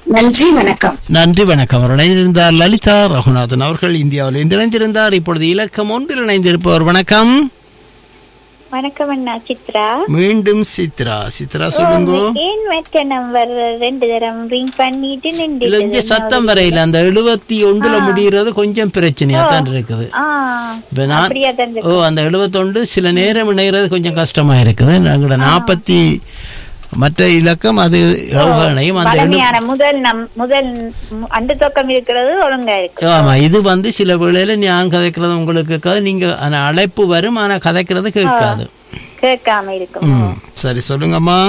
நன்றி வணக்கம் நன்றி வணக்கம் அவர் இணைந்திருந்தார் லலிதா ரகுநாதன் அவர்கள் இந்தியாவில் இணைந்திருந்தார் இப்பொழுது இலக்கம் ஒன்றில் இணைந்திருப்பவர் வணக்கம் வணக்கம் அண்ணா சித்ரா மீண்டும் சித்ரா சித்ரா சொல்லுங்க ஏன் மற்ற நம்பர் ரெண்டு தரம் ரிங் பண்ணிட்டு இல்ல இங்க நின்று சத்தம் வரையில அந்த எழுபத்தி ஒன்றுல முடிகிறது கொஞ்சம் பிரச்சனையா தான் இருக்குது ஆ இப்ப நான் அப்படியா தான் ஓ அந்த எழுபத்தொண்டு சில நேரம் இணைகிறது கொஞ்சம் கஷ்டமா இருக்குது நாங்களோட நாற்பத்தி மற்ற இலக்கம் அது இணையும் அந்த எழு பழமையான முதல் நம் முதல் மு- அண்டு தொக்கம் இருக்கிறது ஒழுங்கா இருக்கு ஆமா இது வந்து சில வேளையில நான் கதைக்கிறது உங்களுக்கு கேட்காது நீங்க ஆனா அழைப்பு வரும் ஆனா கதைக்கிறது கேட்காது கேட்காம இருக்கும் ம் சரி சொல்லுங்கம்மா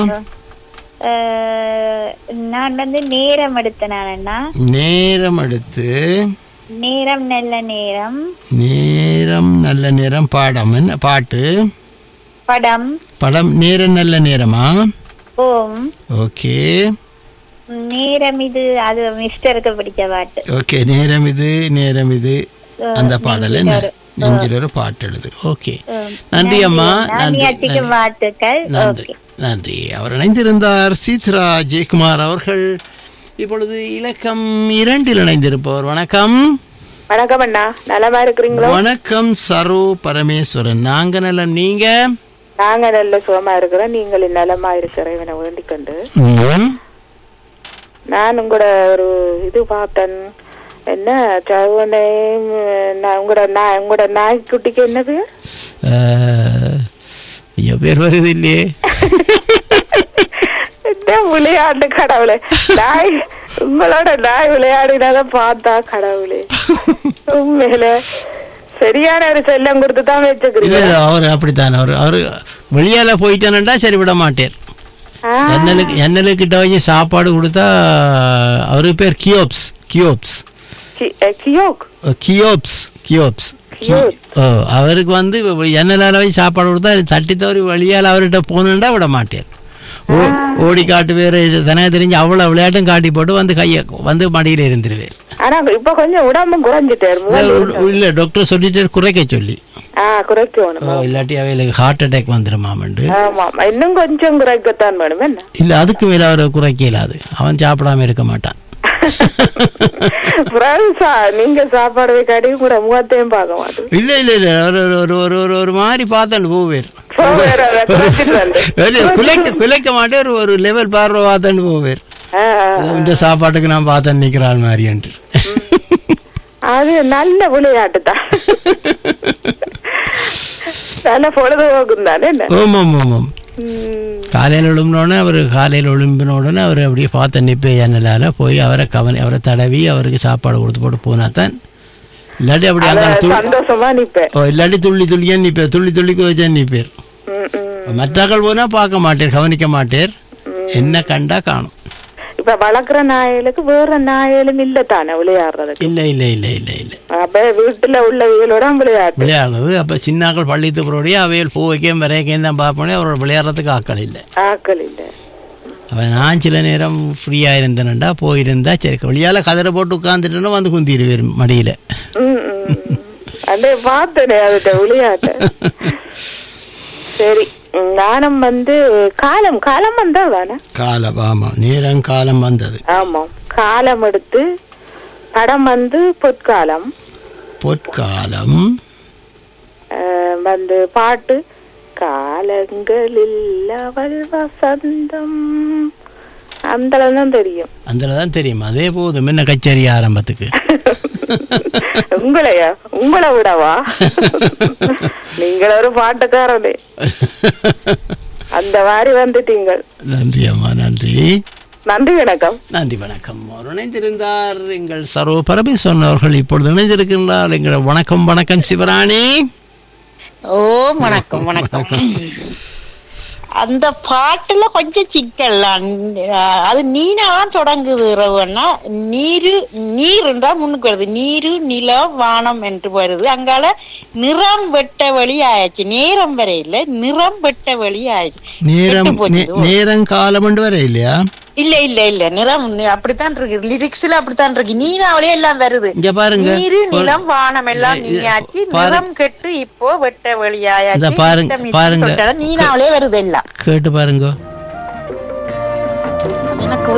அஹ், நான் வந்து நேரம் எடுத்தேன் அண்ணா நேரம் எடுத்து நேரம் நல்ல நேரம் நேரம் நல்ல நேரம் பாடம் என்ன பாட்டு படம் படம் நேரம் நல்ல நேரமா ஓம் ஓகே நேரம் இது அது மிஸ்டருக்கு பிடிச்ச பாட்டு ஓகே நேரம் இது நேரம் இது அந்த பாடல் என்ன நெஞ்சில் ஒரு பாட்டு எழுது ஓகே நன்றி அம்மா நன்றி நானியாச்சிக்கு வாழ்த்துக்கள் நன்றி நன்றி அவர் இணைந்திருந்தார் சீத்ரா ஜெயக்குமார் அவர்கள் இப்பொழுது இலக்கம் இரண்டில் இணைந்திருப்பவர் வணக்கம் வணக்கம் அண்ணா நலமா இருக்கிறீங்களோ வணக்கம் சரு பரமேஸ்வரன் நாங்க நலம் நீங்க நாங்க நல்ல சுகமா இருக்கிறோம் நீங்கள் நலமா இருக்கிற இவனை வேண்டிக் கொண்டு ம். நான் உங்களோட ஒரு இது பார்த்தேன் என்ன சவுனை நான் உங்களோட நாய் உங்களோட நாய்க்குட்டிக்கு என்ன பேர் அஹ், ஐயோ பேர் வருது இல்லையே என்ன விளையாட்டு கடவுளே நாய் உங்களோட நாய் விளையாடினதை பார்த்தா கடவுளே உண்மையில சரியான ஒரு செல்லம் கொடுத்து தான் இல்ல வச்சுக்கிறீங்க இல்ல, அவர் அப்படித்தான் அவர் அவர் வெளியால போயிட்டானண்டா சரி விட மாட்டேன் ஆ, எண்ணலுக்கு எண்ணலுக்கிட்ட வச்சு சாப்பாடு கொடுத்தா அவரு பேர் கியோப்ஸ் கியோப்ஸ் கி- அஹ், கியோக் கியோப்ஸ் கியோப்ஸ் கியோப்ஸ். ஓ அவருக்கு வந்து எண்ணலால வச்சு சாப்பாடு கொடுத்தா அது தட்டி தவறி வழியால் அவர்கிட்ட போகணுண்டா விட மாட்டேன் ஓ ஓடி காட்டு வேறு இது தனக்கு தெரிஞ்சு அவ்வளோ விளையாட்டும் காட்டி போட்டு வந்து கையை வந்து மடியில் இருந்துருவேன் ஆனா இப்ப கொஞ்சம் உடம்பும் குறைஞ்சிட்டாரு முதல்ல இல்லை டாக்டர் சொல்லிட்டு குறைக்க சொல்லி ஆ குறைக்கணும் ஓ இல்லாட்டி அவைகளுக்கு ஹார்ட் அட்டாக் வந்துருமாமண்டு ஆமா ஆமா. இன்னும் கொஞ்சம் குறைக்கத்தான் வேணும் என்ன இல்லை அதுக்கு மேலே அவர் குறைக்க இயலாது அவன் சாப்பிடாம இருக்க மாட்டான் பிரான்ஸா நீங்க சாப்பாடு வைக்காடி கூட முகத்தையும் பார்க்க மாட்டோம் இல்லை இல்லை இல்லை ஒரு ஒரு ஒரு ஒரு ஒரு ஒரு மாதிரி பார்த்தாண்டு போவேர் வேற அதை குறைச்சிட்டு வந்து. வெளிய குலைக்க குலைக்க மாட்டே ஒரு ஒரு லெவல் பார்வை பார்த்தாண்டு போவேர் ஆ, ஆ. இந்த சாப்பாட்டுக்கு நான் பார்த்தேன் நிற்கிறாள் மாதிரி என்று அது நல்ல விளையாட்டு தான் நல்ல பொழுதுபோக்கும் தானே என்ன ஆமாம் ஆமாம் ம், காலையில் எழும்பினோடனே அவர் காலையில் எழும்பின உடனே அவர் அப்படியே பார்த்த நிப்பே ஜன்னலால் போய் அவரை கவனி அவரை தடவி அவருக்கு சாப்பாடு கொடுத்து போட்டு போனா தான் இல்லாட்டி அப்படி அங்கே துள்ளி சந்தோஷமா நிப்பேன் ஓ இல்லாட்டி துள்ளி துள்ளியா நிப்பேர் துள்ளி துள்ளிக்கு வச்சா நிப்பேர் ம், ம். மற்றாக்கள் போனா பார்க்க மாட்டேர் கவனிக்க மாட்டேர் என்ன கண்டா காணும் இப்ப வளர்க்குற நாய்களுக்கு வேற நாய்களும் இல்ல தானே விளையாடுறதுக்கு இல்லை இல்லை இல்லை இல்லை இல்லை அப்ப வீட்டுல உள்ளவங்களோட விளையாட்டு விளையாடுறது அப்போ சின்னாக்கள் பள்ளித்து போகிறோடைய அவையில் பூ வைக்கையும் விரைக்கையும் தான் பார்ப்போனே அவரோட விளையாடுறதுக்கு ஆக்கள் இல்லை ஆக்கள் இல்ல அவன் நான் சில நேரம் ஃப்ரீயாக இருந்தேன்டா போயிருந்தா சரி வெளியால் கதரை போட்டு உட்காந்துட்டேன்னா வந்து குந்திடுவேர் மடியில் ம், ம், ம். அடே பார்த்தனே அதுட்ட விளையாட்டு சரி ம், நானும் வந்து காலம் காலம் வந்தா தானே காலம் ஆமாம் நேரம் காலம் வந்தது ஆமாம் காலம் எடுத்து படம் வந்து பொற்காலம் பொற்காலம் அஹ், வந்து பாட்டு காலங்களில் அவள் வசந்தம் அந்த தான் தெரியும் அதில் தான் தெரியும் அதே போதும் என்ன கச்சேரி ஆரம்பத்துக்கு உங்களையா உங்களை விடவா நீங்கள் ஒரு பாட்டுக்காரனே அந்த மாதிரி வந்துட்டீங்கள் நன்றி அம்மா நன்றி நன்றி வணக்கம் நன்றி வணக்கம் அவர் இணைந்திருந்தார் எங்கள் சர்வ பரமேஸ்வரன் அவர்கள் இப்பொழுது இணைந்திருக்கின்றார் எங்கள் வணக்கம் வணக்கம் சிவராணி ஓ வணக்கம் வணக்கம் அந்த பாட்டுல கொஞ்சம் சிக்கல் அது நீனாதான் தொடங்குது இரவுன்னா நீரு நீருண்டா முன்னுக்கு வருது நீரு நிலம் வானம் என்று வருது அங்கால நிறம் வெட்ட வழி ஆயாச்சு நேரம் வரை இல்ல நிறம் வெட்ட வழி ஆயாச்சு நேரம் கெட்டு போச்சு. நே- நேரம் காலம் வர இல்லையா இல்ல இல்ல இல்ல நிறம் அப்படித்தான் இருக்கு லிரிக்ஸ்ல அப்படித்தான் இருக்கு நீனாவிலே எல்லாம் வருது இங்க பாருங்க நீரு ஒரு- நிலம் வானம் எல்லாம் இது- நீயாச்சு பாரு- நிறம் கெட்டு இப்போ வெட்ட வழியாயாச்சு இத பாருங்க- நித்தம் நித்தம் பாருங்க. தொட்டா நீனாவிலே வருது எல்லாம் கேட்டு பாருங்க எனக்கு